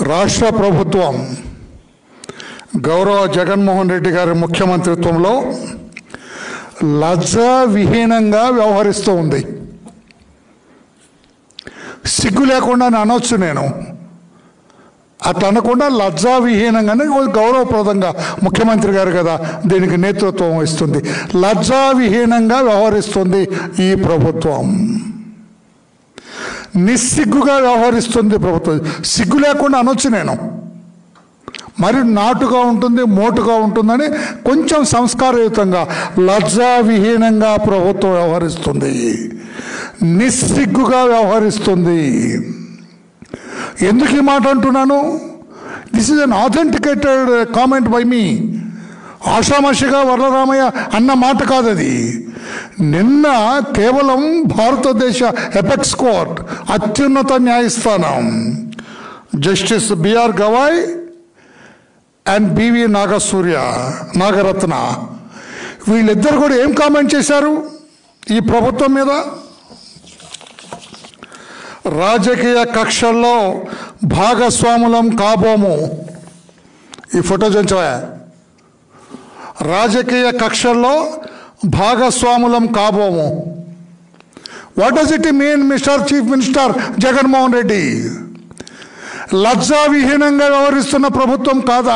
రాష్ట్ర ప్రభుత్వం గౌరవ జగన్మోహన్ రెడ్డి గారి ముఖ్యమంత్రిత్వంలో లజ్జా విహీనంగా వ్యవహరిస్తూ ఉంది సిగ్గు లేకుండా అనొచ్చు నేను అట్లా అనకుండా లజ్జా విహీనంగానే గౌరవప్రదంగా ముఖ్యమంత్రి గారు కదా దీనికి నేతృత్వం వహిస్తుంది లజ్జా విహీనంగా వ్యవహరిస్తుంది ఈ ప్రభుత్వం నిస్సిగ్గుగా వ్యవహరిస్తుంది ప్రభుత్వం సిగ్గు లేకుండా అనొచ్చు నేను మరి నాటుగా ఉంటుంది మోటుగా ఉంటుందని కొంచెం సంస్కారయుతంగా లజ్జా విహీనంగా ప్రభుత్వం వ్యవహరిస్తుంది నిస్సిగ్గుగా వ్యవహరిస్తుంది ఎందుకు ఈ మాట అంటున్నాను this is unauthenticated comment by me ఆషామాషిగా వరలరామయ్య అన్న మాట కాదు అది నిన్న కేవలం భారతదేశ ఎపెక్స్ కోర్ట్ అత్యున్నత న్యాయస్థానం justice BR Gavai and BV Nagasurya Nagarathna వీళ్ళిద్దరు కూడా ఏం కామెంట్ చేశారు ఈ ప్రభుత్వం మీద రాజకీయ కక్షల్లో భాగస్వాములం కాబోము ఈ ఫోటో చూంచవా రాజకీయ కక్షల్లో భాగస్వాములం కాబోము what does it mean mister chief minister Jaganmohan Reddy లజ్జా విహీనంగా వ్యవహరిస్తున్న ప్రభుత్వం కాదా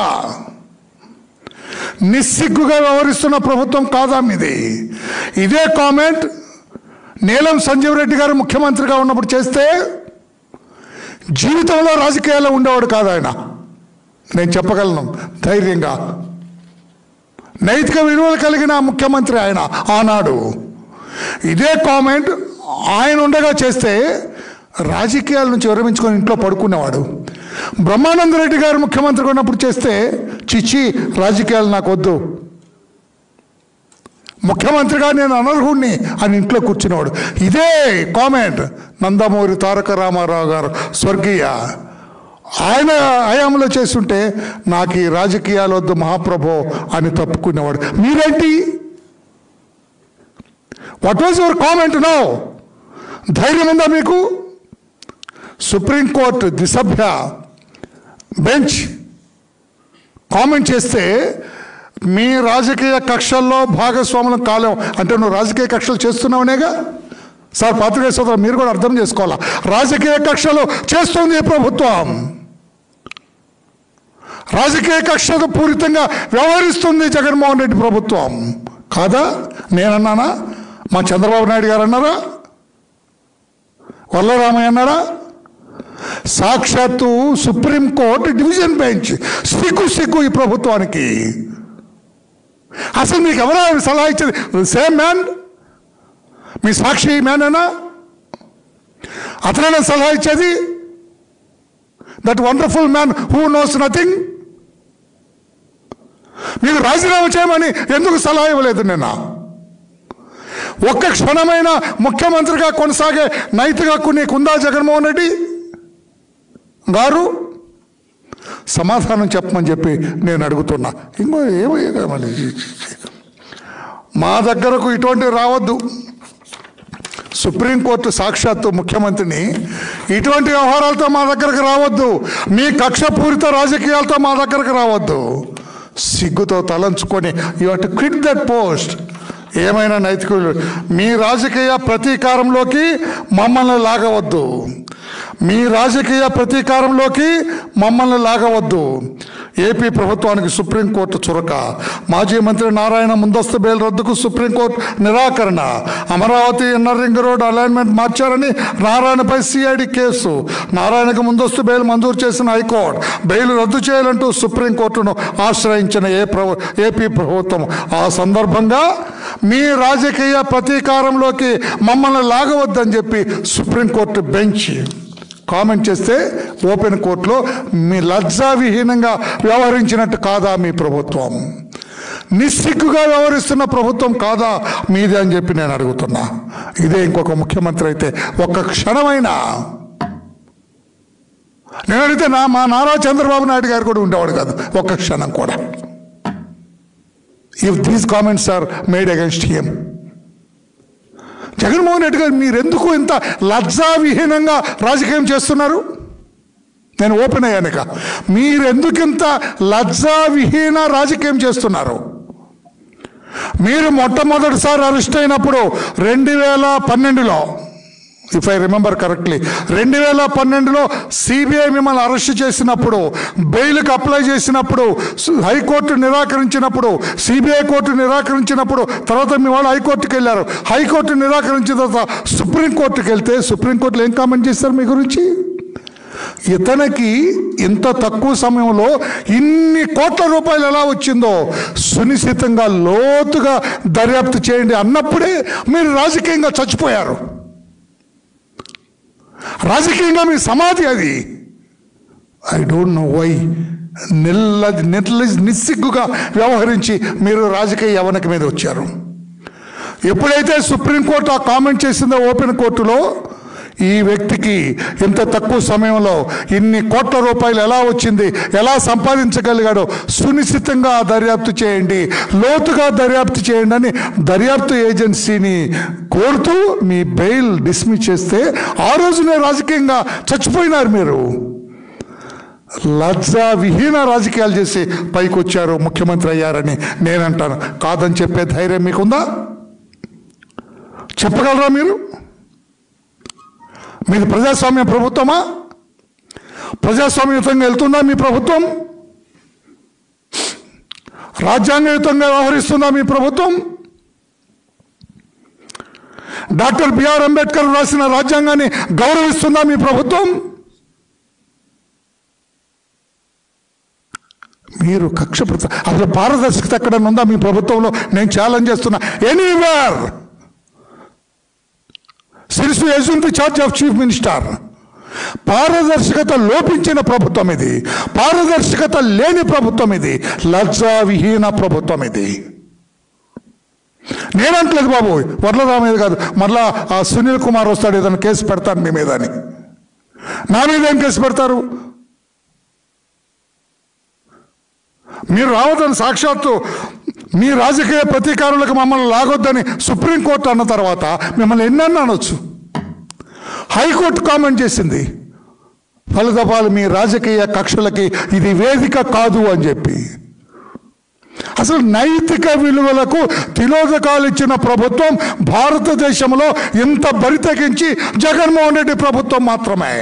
నిస్సిగ్గుగా వ్యవహరిస్తున్న ప్రభుత్వం కాదా మీది ఇదే కామెంట్ నీలం సంజీవ్ రెడ్డి గారు ముఖ్యమంత్రిగా ఉన్నప్పుడు చేస్తే జీవితంలో రాజకీయాల్లో ఉండేవాడు కాదు ఆయన నేను చెప్పగలను ధైర్యంగా నైతిక విలువలు కలిగిన ముఖ్యమంత్రి ఆయన ఆనాడు ఇదే కామెంట్ ఆయన ఉండగా చేస్తే రాజకీయాల నుంచి విరమించుకొని ఇంట్లో పడుకునేవాడు బ్రహ్మానంద రెడ్డి గారు ముఖ్యమంత్రిగా ఉన్నప్పుడు చేస్తే చిచ్చి రాజకీయాలు నాకు వద్దు ముఖ్యమంత్రిగా నేను అనర్హుణ్ణి అని ఇంట్లో కూర్చునేవాడు ఇదే కామెంట్ నందమూరి తారక రామారావు గారు స్వర్గీయ ఆయన హయాంలో చేస్తుంటే నాకు ఈ రాజకీయాలు వద్దు మహాప్రభో అని తప్పుకునేవాడు మీరేంటి what was your comment no ధైర్యం ఉందా మీకు సుప్రీంకోర్టు దిసభ్య బెంచ్ కామెంట్ చేస్తే మీ రాజకీయ కక్షల్లో భాగస్వాములం కాలేం అంటే నువ్వు రాజకీయ కక్షలు చేస్తున్నావునేగా సార్ పాత్రికేయ సోదరు మీరు కూడా అర్థం చేసుకోవాలా రాజకీయ కక్షలు చేస్తుంది ఈ ప్రభుత్వం రాజకీయ కక్షతో పూరితంగా వ్యవహరిస్తుంది జగన్మోహన్ రెడ్డి ప్రభుత్వం కాదా నేనన్నానా మా చంద్రబాబు నాయుడు గారు అన్నారా వల్లరామయ్య అన్నారా సాక్షాత్తు సుప్రీంకోర్టు డివిజన్ బెంచ్ సిగ్గు సిగ్గు ఈ ప్రభుత్వానికి అసలు మీకు ఎవరా సలహా ఇచ్చేది సేమ్ మ్యాన్ మీ సాక్షి మ్యానేనా అతనైనా సలహా ఇచ్చేది that wonderful man who knows nothing మీకు రాజీనామా చేయమని ఎందుకు సలహా ఇవ్వలేదు నిన్న ఒక్క క్షణమైన ముఖ్యమంత్రిగా కొనసాగే నైతిక హక్కు నీకుందా జగన్మోహన్ రెడ్డి గారు సమాధానం చెప్పమని చెప్పి నేను అడుగుతున్నా ఇంకో ఏమో మళ్ళీ మా దగ్గరకు ఇటువంటివి రావద్దు సుప్రీంకోర్టు సాక్షాత్తు ముఖ్యమంత్రిని ఇటువంటి వ్యవహారాలతో మా దగ్గరకు రావద్దు మీ కక్షపూరిత రాజకీయాలతో మా దగ్గరకు రావద్దు సిగ్గుతో తలంచుకొని you to quit that post ఏమైనా నైతిక విలువ- మీ రాజకీయ ప్రతీకారంలోకి మమ్మల్ని లాగవద్దు మీ రాజకీయ ప్రతీకారంలోకి మమ్మల్ని లాగవద్దు ఏపీ ప్రభుత్వానికి సుప్రీంకోర్టు చురక మాజీ మంత్రి నారాయణ ముందస్తు బెయిల్ రద్దుకు సుప్రీంకోర్టు నిరాకరణ Amaravati inner ring road alignment మార్చారని నారాయణపై సిఐడి కేసు నారాయణకు ముందస్తు బెయిల్ మంజూరు చేసిన హైకోర్టు బెయిల్ రద్దు చేయాలంటూ సుప్రీంకోర్టును ఆశ్రయించిన ఏ ప్రభు ఏపీ ప్రభుత్వం ఆ సందర్భంగా మీ రాజకీయ ప్రతీకారంలోకి మమ్మల్ని లాగవద్దని చెప్పి సుప్రీంకోర్టు బెంచ్ కామెంట్ చేస్తే ఓపెన్ కోర్టులో మీ లజ్జా విహీనంగా వ్యవహరించినట్టు కాదా మీ ప్రభుత్వం నిస్సిగ్గుగా వ్యవహరిస్తున్న ప్రభుత్వం కాదా మీదే అని చెప్పి నేను అడుగుతున్నా ఇదే ఇంకొక ముఖ్యమంత్రి అయితే ఒక్క క్షణమైనా నేను అడిగితే నా మా నారా చంద్రబాబు నాయుడు గారు కూడా ఉండేవాడు కాదు ఒక్క క్షణం కూడా if these comments are made against him Jaganmohan Reddy garu మీరెందుకు ఇంత లజ్జావిహీనంగా రాజకీయం చేస్తున్నారు నేను ఓపెన్ అయ్యానుక మీరు ఎందుకింత లజ్జా విహీన రాజకీయం చేస్తున్నారు మీరు మొట్టమొదటిసారి అరెస్ట్ అయినప్పుడు రెండు వేల పన్నెండులో ఇఫ్ ఐ రిమెంబర్ కరెక్ట్లీ రెండు వేల పన్నెండులో సిబిఐ మిమ్మల్ని అరెస్ట్ చేసినప్పుడు బెయిల్కి అప్లై చేసినప్పుడు సు- హైకోర్టు నిరాకరించినప్పుడు సిబిఐ కోర్టు నిరాకరించినప్పుడు తర్వాత మీ వాళ్ళు హైకోర్టుకి వెళ్ళారు హైకోర్టు నిరాకరించిన తర్వాత సుప్రీంకోర్టుకి వెళ్తే సుప్రీంకోర్టులో ఏం కామెంట్ చేస్తారు మీ గురించి ఇతనికి ఇంత తక్కువ సమయంలో ఇన్ని కోట్ల రూపాయలు ఎలా వచ్చిందో సునిశ్చితంగా లోతుగా దర్యాప్తు చేయండి అన్నప్పుడే మీరు రాజకీయంగా చచ్చిపోయారు రాజకీయంగా మీ సమాధి అది ఐ డోంట్ నో వై నిల్ల నిర్ల నిస్సిగ్గుగా వ్యవహరించి మీరు రాజకీయ యవనక మీద వచ్చారు ఎప్పుడైతే సుప్రీంకోర్టు ఆ కామెంట్ చేసిందో ఓపెన్ కోర్టులో ఈ వ్యక్తికి ఇంత తక్కువ సమయంలో ఇన్ని కోట్ల రూపాయలు ఎలా వచ్చింది ఎలా సంపాదించగలిగాడో సునిశ్చితంగా దర్యాప్తు చేయండి లోతుగా దర్యాప్తు చేయండి అని దర్యాప్తు ఏజెన్సీని కోరుతూ మీ బెయిల్ డిస్మిస్ చేస్తే ఆ రోజునే రాజకీయంగా చచ్చిపోయినారు మీరు లజ్జా విహీన రాజకీయాలు చేసి పైకి వచ్చారు ముఖ్యమంత్రి అయ్యారని నేనంటాను కాదని చెప్పే ధైర్యం మీకుందా చెప్పగలరా మీరు మీది ప్రజాస్వామ్య ప్రభుత్వమా ప్రజాస్వామ్యయుతంగా వెళ్తుందా మీ ప్రభుత్వం రాజ్యాంగయుతంగా వ్యవహరిస్తుందా మీ ప్రభుత్వం డాక్టర్ బిఆర్ అంబేద్కర్ రాసిన రాజ్యాంగాన్ని గౌరవిస్తుందా మీ ప్రభుత్వం మీరు కక్ష ప్రత- అసలు పారదర్శకత ఎక్కడ ఉందా మీ ప్రభుత్వంలో నేను ఛాలెంజ్ చేస్తున్నా anywhere since assume the charge of chief minister పారదర్శకత లోపించిన ప్రభుత్వం ఇది పారదర్శకత లేని ప్రభుత్వం ఇది లజ్జా విహీన ప్రభుత్వం ఇది నేనంటలేదు బాబు వరలరామ మీద కాదు మరలా ఆ సునీల్ కుమార్ వస్తాడు ఏదైనా కేసు పెడతాను మీ మీద అని నా మీద ఏం కేసు పెడతారు మీరు రావద్దని సాక్షాత్తు మీ రాజకీయ ప్రతీకారులకు మమ్మల్ని లాగొద్దని సుప్రీంకోర్టు అన్న తర్వాత మిమ్మల్ని ఎన్నన్నా అనొచ్చు హైకోర్టు కామెంట్ చేసింది ఫలితపాలు మీ రాజకీయ కక్షలకి ఇది వేదిక కాదు అని చెప్పి అసలు నైతిక విలువలకు తిలోదకాలు ఇచ్చిన ప్రభుత్వం భారతదేశంలో ఇంత బరి తెగించి జగన్మోహన్ రెడ్డి ప్రభుత్వం మాత్రమే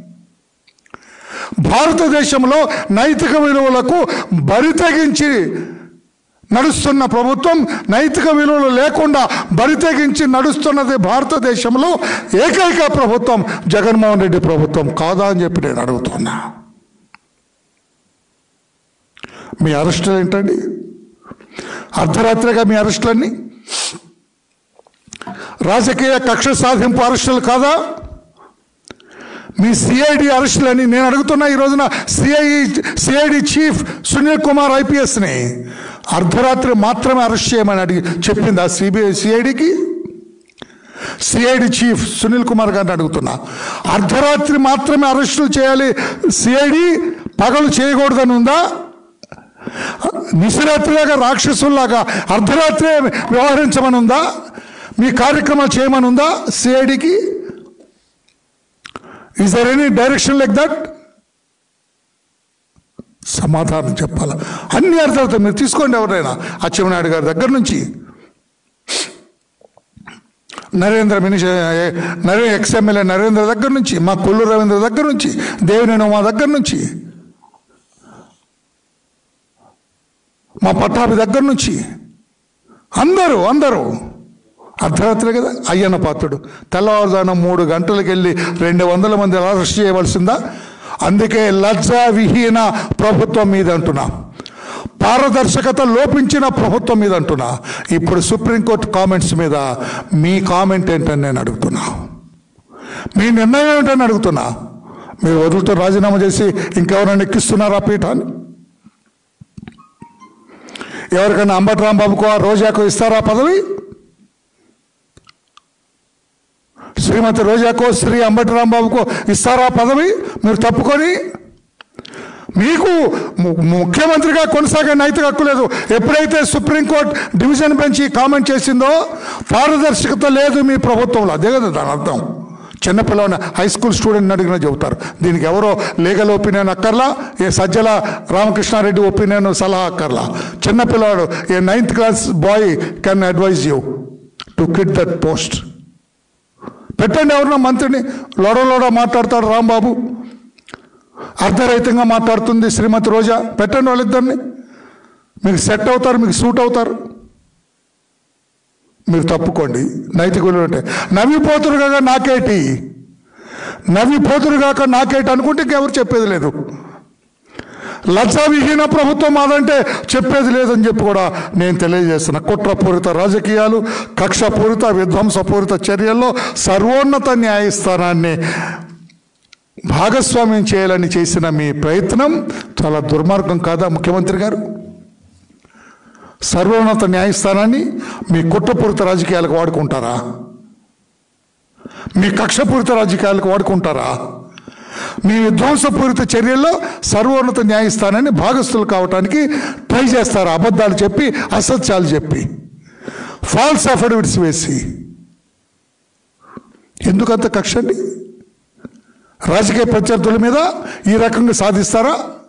భారతదేశంలో నైతిక విలువలకు బరి తెగించి నడుస్తున్న ప్రభుత్వం నైతిక విలువలు లేకుండా బరి తెగించి నడుస్తున్నది భారతదేశంలో ఏకైక ప్రభుత్వం జగన్మోహన్ రెడ్డి ప్రభుత్వం కాదా అని చెప్పి నేను అడుగుతున్నా మీ అరెస్టులు ఏంటండి అర్ధరాత్రిగా మీ అరెస్టులన్నీ రాజకీయ కక్ష సాధింపు అరెస్టులు కాదా మీ సిఐడి అరెస్టులని నేను అడుగుతున్నా ఈ రోజున CI CID chief Sunil Kumar ఐపీఎస్ని అర్ధరాత్రి మాత్రమే అరెస్ట్ చేయమని అడిగి చెప్పింది ఆ సిబిఐ సిఐడికి సిఐడి చీఫ్ సునీల్ కుమార్ గారిని అడుగుతున్నా అర్ధరాత్రి మాత్రమే అరెస్టులు చేయాలి సిఐడి పగలు చేయకూడదని ఉందా నిశరాత్రిలాగా రాక్షసుల్లాగా అర్ధరాత్రే వ్యవహరించమని ఉందా మీ కార్యక్రమాలు చేయమని ఉందా సిఐడికి is there any direction like that సమాధానం చెప్పాల అన్ని అర్థాలతో మీరు తీసుకోండి ఎవరైనా అచ్చెన్నాయుడు గారి దగ్గర నుంచి నరేంద్ర మినిష నరే ఎక్స్ఎమ్మెల్యే నరేంద్ర దగ్గర నుంచి మా కొల్లు రవీంద్ర దగ్గర నుంచి దేవినేని మా దగ్గర నుంచి మా పట్టాభి దగ్గర నుంచి అందరూ అందరూ అర్ధరాత్రి కదా అయ్యన్న పాత్రుడు తెల్లవారుజామున మూడు గంటలకు వెళ్ళి రెండు వందల మంది అరెస్ట్ చేయవలసిందా అందుకే లజ్జా విహీన ప్రభుత్వం మీద అంటున్నా పారదర్శకత లోపించిన ప్రభుత్వం మీద అంటున్నా ఇప్పుడు సుప్రీంకోర్టు కామెంట్స్ మీద మీ కామెంట్ ఏంటని నేను అడుగుతున్నా మీ నిర్ణయం ఏంటని అడుగుతున్నా మీరు వదులుతో రాజీనామా చేసి ఇంకెవరైనా ఎక్కిస్తున్నారా పీఠాన్ని ఎవరికైనా అంబటి రాంబాబుకో ఆ రోజాకో ఇస్తారా పదవి శ్రీమతి రోజాకో శ్రీ అంబటి రాంబాబుకో ఇస్తారా పదవి మీరు తప్పుకొని మీకు ము- ముఖ్యమంత్రిగా కొనసాగే నైతిక హక్కు లేదు ఎప్పుడైతే సుప్రీంకోర్టు డివిజన్ బెంచ్ ఈ కామెంట్ చేసిందో పారదర్శకత లేదు మీ ప్రభుత్వంలో అదే కదా దాని అర్థం చిన్నపిల్లవాడిని హై స్కూల్ స్టూడెంట్ అడిగినా చెబుతారు దీనికి ఎవరో లీగల్ ఒపీనియన్ అక్కర్లా ఏ సజ్జల రామకృష్ణారెడ్డి ఒపీనియన్ సలహా అక్కర్లా చిన్నపిల్లవాడు a ninth class boy can advise you to quit that post పెట్టండి ఎవరన్నా మంత్రిని లోడ లోడ మాట్లాడతాడు రాంబాబు అర్ధరహితంగా మాట్లాడుతుంది శ్రీమతి రోజా పెట్టండి వాళ్ళిద్దరిని మీకు సెట్ అవుతారు మీకు సూట్ అవుతారు మీరు తప్పుకోండి నైతిక విలువలు ఉంటాయి నవ్విపోతురు కాక నాకేటి నవ్విపోతురు కాక నాకేటి అనుకుంటే ఇంకెవరు చెప్పేది లేదు లజ్జావిహీన ప్రభుత్వం మాదంటే చెప్పేది లేదని చెప్పి కూడా నేను తెలియజేస్తున్నా కుట్రపూరిత రాజకీయాలు కక్షపూరిత విధ్వంసపూరిత చర్యల్లో సర్వోన్నత న్యాయస్థానాన్ని భాగస్వామ్యం చేయాలని చేసిన మీ ప్రయత్నం చాలా దుర్మార్గం కాదా ముఖ్యమంత్రి గారు సర్వోన్నత న్యాయస్థానాన్ని మీ కుట్రపూరిత రాజకీయాలకు వాడుకుంటారా మీ కక్షపూరిత రాజకీయాలకు వాడుకుంటారా మీ విధ్వంసపూరిత చర్యల్లో సర్వోన్నత న్యాయస్థానాన్ని భాగస్థులు కావటానికి ట్రై చేస్తారు అబద్ధాలు చెప్పి అసత్యాలు చెప్పి ఫాల్స్ అఫిడవిట్స్ వేసి ఎందుకంత కక్ష అండి రాజకీయ ప్రత్యర్థుల మీద ఈ రకంగా సాధిస్తారా